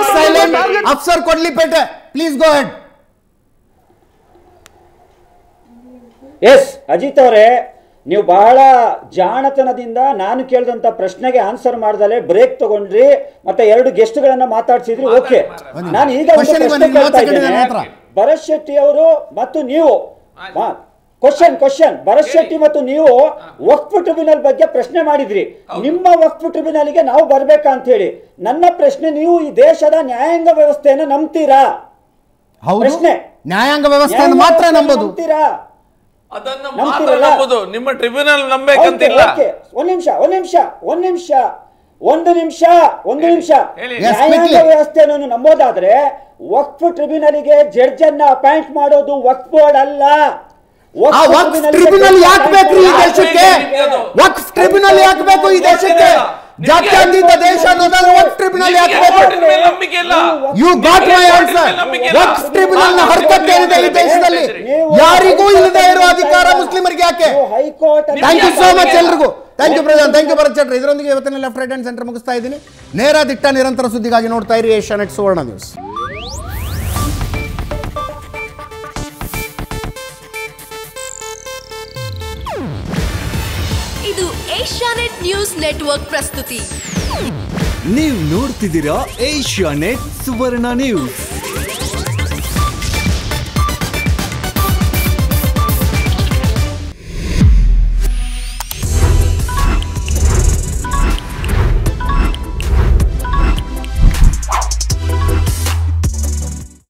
Keep silent Afsar Kodlipete please go ahead yes Ajith ಅವರೇ ನೀವು ಬಹಳ ಜಾಣತನದಿಂದ ನಾನು ಕೇಳಿದಂತ ಪ್ರಶ್ನೆಗೆ ಆನ್ಸರ್ ಮಾಡ್ದಲೆ ಬ್ರೇಕ್ ತಗೊಂಡ್ರಿ ಮತ್ತೆ ಎರಡು ಗೆಸ್ಟ್ಗಳನ್ನ ಮಾತಾಡ್ಸಿದ್ರಿ ಓಕೆ ನಾನು ಈಗ ಒಂದು Question ಗೆ ಪ್ರಶ್ನೆ ಬನ್ನಿ, ಮೂವತ್ತು ಕೇಳ್ತಾ second ಇದೆ ಇದ್ದೇನೆ. ನನ್ನ ಹತ್ರ. ಭರತ್ ಶೆಟ್ಟಿ ಅವರು ಮತ್ತು ನೀವು ಕ್ವಶನ್ ಕ್ವಶನ್ ಭರತ್ ಶೆಟ್ಟಿ ಮತ್ತು ನೀವು ವಕ್ಫ್ ಟ್ರಿಬ್ಯುನಲ್ ಬಗ್ಗೆ ಪ್ರಶ್ನೆ ಮಾಡಿದ್ರಿ ನಿಮ್ಮ ವಕ್ಫ್ ಟ್ರಿಬ್ಯುನಲ್ಗೆ ನಾವು ಬರ್ಬೇಕಾ ಅಂತ ಹೇಳಿ ನನ್ನ ಪ್ರಶ್ನೆ ನೀವು ಈ ದೇಶದ ನ್ಯಾಯಾಂಗ ವ್ಯವಸ್ಥೆಯನ್ನು ನಂಬ್ತೀರಾ ಹೌದು ಪ್ರಶ್ನೆ. ನ್ಯಾಯಾಂಗ ವ್ಯವಸ್ಥೆಯನ್ನು ನ್ಯಾಯಾಂಗ ಮಾತ್ರ ವ್ಯವಸ್ಥೆಯನ್ನು ನಂಬೋದು ನಂಬ್ತೀರಾ ಅದನ್ನ ಮಾತ್ರ ನಂಬ್ತೀರಲ್ಲ? ನಂಬುದು ನಿಮ್ಮ ಟ್ರಿಬ್ಯುನಲ್ ಓಕೆ, ನಂಬೇಕಂತಿಲ್ಲ ಓಕೆ. ಒಂದ್ ನಿಮಿಷ ಒಂದ್ ನಿಮಿಷ ಒಂದ್ ನಿಮಿಷ ಒಂದು ನಿಮಿಷ ಒಂದು ನಿಮಿಷ ಹೇಳಿ. Yes, ನ್ಯಾಯಾಂಗ quickly. ವ್ಯವಸ್ಥೆಯನ್ನು ನಂಬೋದಾದ್ರೆ ವಕ್ಫ್ ಟ್ರಿಬ್ಯುನಲ್ಗೆ ಜಡ್ಜ್ ಅನ್ನ ಅಪಾಯಿಂಟ್ ಮಾಡೋದು ವಕ್ಫ್ ಬೋರ್ಡ್ ಅಲ್ಲ ಆ ವಕ್ಫ್ ಟ್ರಿಬ್ಯುನಲ್ ಯಾಕೆ ಬೇಕು ಈ ದೇಶಕ್ಕೆ ವಕ್ಫ್ ಟ್ರಿಬ್ಯುನಲ್ ಯಾಕೆ ಬೇಕು ಈ ದೇಶಕ್ಕೆ ಜಾತ್ಯತೀತ ದೇಶ ಅನ್ನೋದಾದ್ರೆ ವಕ್ಫ್ ಟ್ರಿಬ್ಯುನಲ್ ಯಾಕೆ ಬೇಕು ನಂಬಿಕೆ ಇಲ್ಲ you got my answer Waqf tribunal ನ ಹರಕತ್ತೇನಿದೆ ಈ ದೇಶದಲ್ಲಿ ಯಾರಿಗೂ ಇಲ್ಲದೆ ಇರೋ ಅಧಿಕಾರ ಮುಸ್ಲಿಮರಿಗೆ ಯಾಕೆ high court thank you so much ಎಲ್ರಿಗೂ thank you Pradhan thank you Bharat Chatri ಇದರೊಂದಿಗೆ ಇವತ್ತಿನ ಲೆಫ್ಟ್ ರೈಟ್ ಹ್ಯಾಂಡ್ ಸೆಂಟರ್ ಮುಗಿಸ್ತಾ ಇದ್ದೀನಿ ನೇರ ದಿಟ್ಟ ನಿರಂತರ ಸುದ್ದಿಗಾಗಿ ನೋಡ್ತಾ ಇರಿ ಏಷ್ಯಾ ನೆಟ್ ಸುವರ್ಣ ನ್ಯೂಸ್ ಇದು ಏಷ್ಯಾನೆಟ್ ನ್ಯೂಸ್ ನೆಟ್ವರ್ಕ್ ಪ್ರಸ್ತುತಿ ನೀವು ನೋಡ್ತಿದ್ದೀರಾ ಏಷ್ಯಾ ನೆಟ್ ಸುವರ್ಣ ನ್ಯೂಸ್